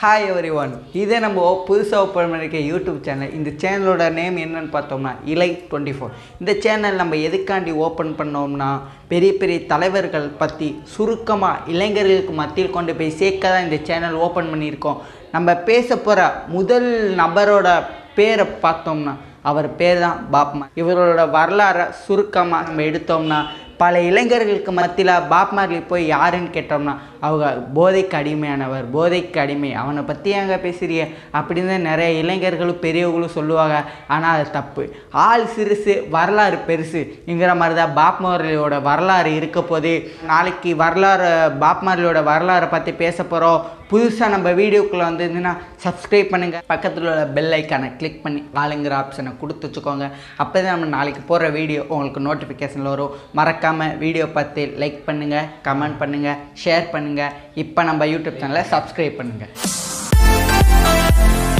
hi every one இதே நம்ம புதுசாக ஓப்பன் பண்ணியிருக்க யூடியூப் சேனல் இந்த சேனலோட நேம் என்னன்னு பார்த்தோம்னா இலை டுவெண்ட்டி ஃபோர் இந்த சேனல் நம்ம எதுக்காண்டி ஓப்பன் பண்ணோம்னா பெரிய பெரிய தலைவர்கள் பற்றி சுருக்கமாக இளைஞர்களுக்கு மத்தியில் கொண்டு போய் சேர்க்க தான் இந்த சேனல் ஓப்பன் பண்ணியிருக்கோம் நம்ம பேச போகிற முதல் நபரோட பேரை பார்த்தோம்னா அவர் பேர் தான் பாப்மா இவரோட வரலாறை சுருக்கமாக நம்ம எடுத்தோம்னா பல இளைஞர்களுக்கு மத்தியில் பாப் மார்லி போய் யாருன்னு கேட்டோம்னா அவங்க போதைக்கு அடிமையானவர் போதைக்கு அடிமை அவனை பற்றி ஏங்க பேசுறிய அப்படின்னு தான் நிறைய இளைஞர்களும் பெரியவங்களும் சொல்லுவாங்க ஆனால் அது தப்பு ஆள் சிறுசு வரலாறு பெருசுங்கிற மாதிரி தான் பாப் மார்லியோட வரலாறு இருக்க போது நாளைக்கு வரலாறு பாப் மார்லியோட வரலாறை பற்றி பேச போகிறோம் புதுசாக நம்ம வீடியோக்குள்ளே வந்திருந்துன்னா சப்ஸ்கிரைப் பண்ணுங்கள் பக்கத்தில் உள்ள பெல் ஐக்கானை கிளிக் பண்ணி ஆளுங்கிற ஆப்ஷனை கொடுத்து வச்சுக்கோங்க அப்போ தான் நம்ம நாளைக்கு போடுற வீடியோ உங்களுக்கு நோட்டிஃபிகேஷனில் வரும் மறக்காமல் வீடியோ பார்த்து லைக் பண்ணுங்கள் கமெண்ட் பண்ணுங்கள் ஷேர் பண்ணுங்கள் இப்போ நம்ம யூடியூப் சேனலை சப்ஸ்கிரைப் பண்ணுங்கள்